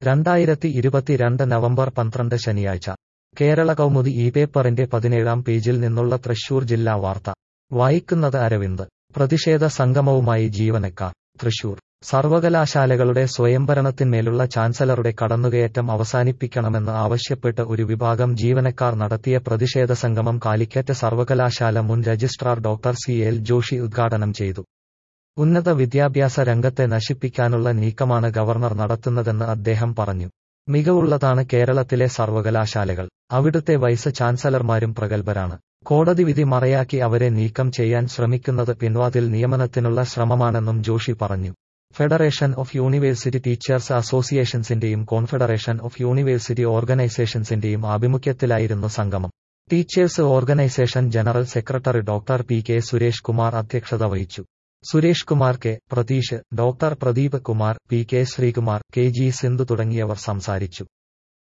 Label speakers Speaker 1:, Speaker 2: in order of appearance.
Speaker 1: രണ്ടായിരത്തി ഇരുപത്തിരണ്ട് നവംബർ പന്ത്രണ്ട് ശനിയാഴ്ച കേരള കൗമുദി ഈ പേപ്പറിന്റെ പതിനേഴാം പേജിൽ നിന്നുള്ള തൃശൂർ ജില്ലാ വാർത്ത വായിക്കുന്നത് അരവിന്ദ് പ്രതിഷേധ സംഗമവുമായി ജീവനക്കാർ തൃശൂർ സർവകലാശാലകളുടെ സ്വയംഭരണത്തിന്മേലുള്ള ചാൻസലറുടെ കടന്നുകയറ്റം അവസാനിപ്പിക്കണമെന്ന് ആവശ്യപ്പെട്ട് ഒരു വിഭാഗം ജീവനക്കാർ നടത്തിയ പ്രതിഷേധ സംഗമം കാലിക്കറ്റ് സർവകലാശാല മുൻ registrar doctor C L Joshi ഉദ്ഘാടനം ചെയ്തു ഉന്നത വിദ്യാഭ്യാസ രംഗത്തെ നശിപ്പിക്കാനുള്ള നീക്കമാണ് ഗവർണർ നടത്തുന്നതെന്ന് അദ്ദേഹം പറഞ്ഞു മികവുള്ളതാണ് കേരളത്തിലെ സർവകലാശാലകൾ അവിടുത്തെ വൈസ് ചാൻസലർമാരും പ്രഗത്ഭരാണ് കോടതി വിധി മറയാക്കി അവരെ നീക്കം ചെയ്യാൻ ശ്രമിക്കുന്നത് പിൻവാതിൽ നിയമനത്തിനുള്ള ശ്രമമാണെന്നും ജോഷി പറഞ്ഞു ഫെഡറേഷൻ ഓഫ് യൂണിവേഴ്സിറ്റി ടീച്ചേഴ്സ് അസോസിയേഷൻസിന്റെയും കോൺഫെഡറേഷൻ ഓഫ് യൂണിവേഴ്സിറ്റി ഓർഗനൈസേഷൻസിന്റെയും ആഭിമുഖ്യത്തിലായിരുന്നു സംഗമം teachers organisation general secretary doctor P K Suresh Kumar അധ്യക്ഷത വഹിച്ചു Suresh Kumar K Pratheesh doctor Pradeep Kumar P K Sreekumar K G Sindhu തുടങ്ങിയവർ സംസാരിച്ചു